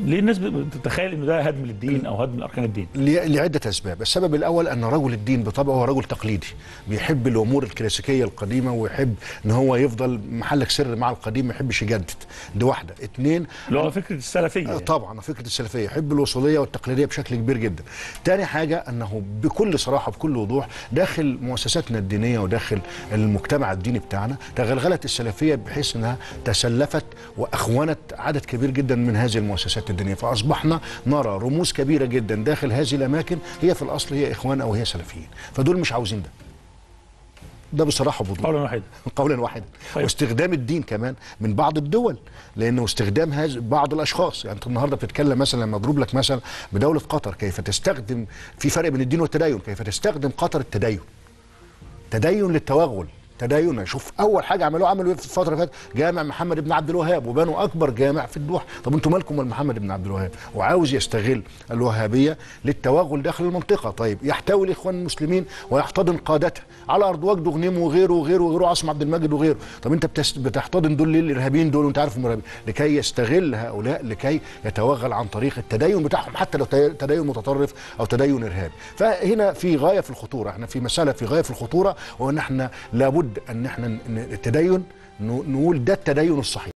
ليه الناس بتتخيل انه ده هدم للدين او هدم لاركان الدين ل- لعده اسباب، السبب الاول ان رجل الدين بطبعه هو رجل تقليدي، بيحب الامور الكلاسيكيه القديمه ويحب ان هو يفضل محلك سر مع القديم ما يحبش يجدد، دي واحده، اثنين اللي هو فكره السلفيه آه، يعني. طبعا فكره السلفيه يحب الوصوليه والتقليديه بشكل كبير جدا. تاني حاجه انه بكل صراحه بكل وضوح داخل مؤسساتنا الدينيه وداخل المجتمع الديني بتاعنا تغلغلت السلفيه بحيث انها تسلفت واخونت عدد كبير جدا من هذه المؤسسات الدينيه فاصبحنا نرى رموز كبيره جدا داخل هذه الاماكن هي في الاصل هي اخوان او هي سلفيين فدول مش عاوزين ده. ده بصراحه بوضوح قولا واحدا قولا واحدا طيب. واستخدام الدين كمان من بعض الدول لانه استخدام هذا بعض الاشخاص يعني انت النهارده بتتكلم مثلا لما اضرب لك مثلا بدوله قطر كيف تستخدم في فرق بين الدين والتدين كيف تستخدم قطر التدين تدين للتوغل تدين شوف اول حاجه عملوها عملوا ايه في الفتره اللي فاتت جامع محمد بن عبد الوهاب وبنوا اكبر جامع في الدوحه طب انتوا مالكم من محمد بن عبد الوهاب وعاوز يستغل الوهابيه للتوغل داخل المنطقه طيب يحتوي الاخوان المسلمين ويحتضن قادتها على ارض وجد وغنيم وغيره وغيره وغيره عاصم عبد المجيد وغيره طب انت بتست... بتحتضن دول ليه الارهابيين دول وانت عارف الارهابيين لكي يستغل هؤلاء لكي يتوغل عن طريق التدين بتاعهم حتى لو تي- تدين متطرف او تدين ارهابي فهنا في غايه في الخطوره احنا في مساله في غايه في الخطوره وان احنا لابد ان احنا ن- التدين ن- نقول ده التدين الصحيح